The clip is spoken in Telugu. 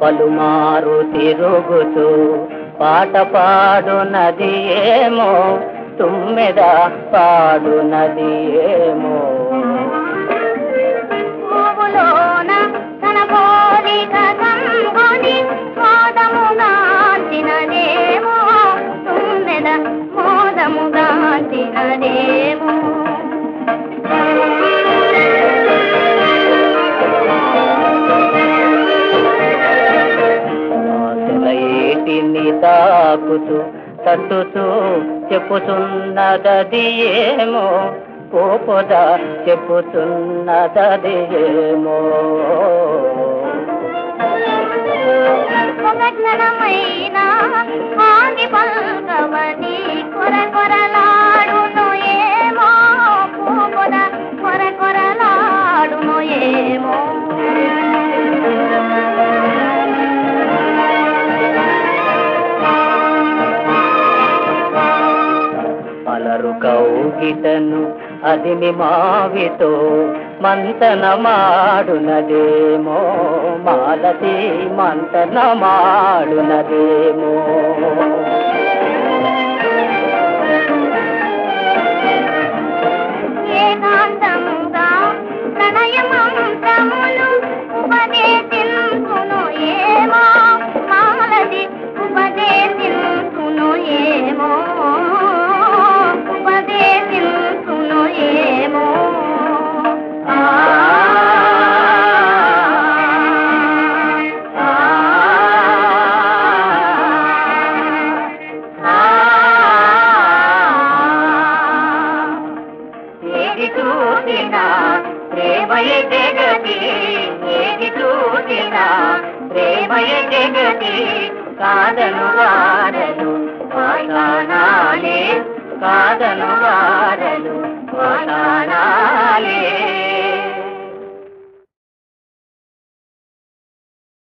పలుమారు తిరుగుతూ పాట పాడునది ఏమో తుమ్మెద పాడునది ఏమో పువ్వులోన తన పోలిక కనుగొని మోదముగాంచినదేమో తుమ్మెద మోదముగాంచినదేమో ఆశలైటిని తాకుతూ తట్టుతూ చెప్పుతున్నదది ఏమో పోపద చెప్పుతున్నదది ఏమో ఒక క్షణమైన ఆగి పల్కవని కొర కొరలాడును ఏమో పూపున కొర కొరలాడును ఏమో అలరు కౌగిటను అది మావితో మంతన మాడునదేమో మాలతి మంతన మాడునదేమో ఏకాంతముగా ప్రణయమంత్రములు ఉపదేశించును ఏమో మాలది ఉపదేశించును ఏమో ఉపదేశించును ఏమో ఆ ఏది చూసినా ప్రేమయ జగతి ఏది చూసినా ప్రేమయ జగతి కాదను వారలు వాటానాలే కాదను వారలు వాటానాలే